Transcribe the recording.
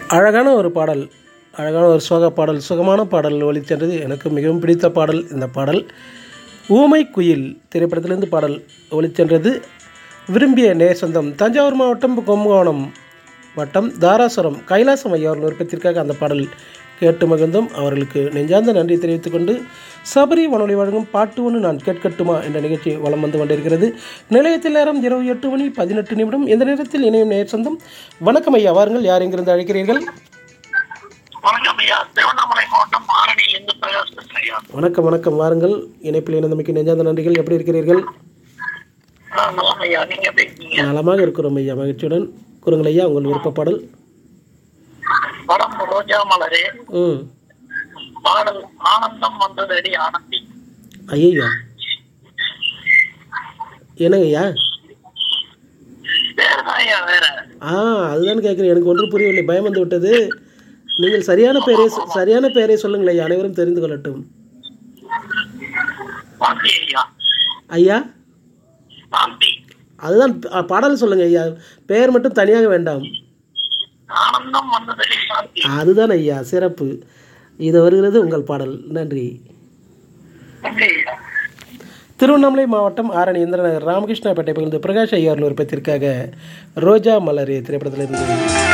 அழகான ஒரு பாடல் அழகான ஒரு சோக பாடல் சுகமான பாடல் ஒலிச்சென்றது எனக்கு மிகவும் பிடித்த பாடல் இந்த பாடல் ஊமை குயில் திரைப்படத்திலிருந்து பாடல் ஒலிச்சென்றது விரும்பிய நேசந்தம் தஞ்சாவூர் மாவட்டம் கும்பகோணம் வட்டம் தாராசுரம் கைலாசம் ஐயா அவர்கள் விருப்பத்திற்காக அந்த பாடல் கேட்டு மகிழ்ந்தோம் அவர்களுக்கு நெஞ்சார்ந்த நன்றி தெரிவித்துக் கொண்டு சபரி வானொலி வழங்கும் பாட்டு ஒன்று நான் கேட்கட்டுமா என்ற நிகழ்ச்சி வலம் வந்து கொண்டிருக்கிறது நிலையத்தில் நேரம் இரவு எட்டு மணி பதினெட்டு நிமிடம் இந்த நேரத்தில் இணையும் நேர் சொந்தம் வணக்கம் ஐயா வாருங்கள் யார் எங்கிருந்து அழைக்கிறீர்கள் வணக்கம் ஐயா திருவண்ணாமலை மாவட்டம் ஆரணியிலிருந்து பிரகாஷ் பேசுறேன் ஐயா வணக்கம் வணக்கம் வாருங்கள் இணைப்பில் இணைந்தமைக்கு நெஞ்சார்ந்த நன்றிகள் எப்படி இருக்கிறீர்கள் ஆ, நலம் ஐயா நீங்க எப்படி இருக்கீங்க நலமாக இருக்கிறோம் ஐயா மகிழ்ச்சியுடன் கூறுங்கள் ஐயா உங்கள் விருப்ப பாடல் படம் ரோஜா மலரே ம் பாடல் ஆனந்தம் வந்ததடி ஆனந்தி ஐயா என்னங்க ஐயா வேற தான் ஐயா வேற ஆ அதுதான் கேட்குறேன் எனக்கு ஒன்றும் புரியவில்லை பயம் வந்து விட்டது நீங்கள் சரியான பெயரை சொ- சரியான பெயரை சொல்லுங்கள் ஐயா அனைவரும் தெரிந்து கொள்ளட்டும் சாந்தி ஐயா ஐயா சாந்தி அதுதான் ப- பாடல் சொல்லுங்க ஐயா பெயர் மட்டும் தனியாக வேண்டாம் ஆனந்தம் வந்ததடி சாந்தி அதுதான் ஐயா சிறப்பு இது வருகிறது உங்கள் பாடல் நன்றி நன்றி ஐயா திருவண்ணாமலை மாவட்டம் ஆரணி இந்திரநகர் ராமகிருஷ்ணா பேட்டை பகுதியில் பிரகாஷ் ஐயா அவர்கள் விருப்பத்திற்காக ரோஜா மலரே திரைப்படத்திலிருந்து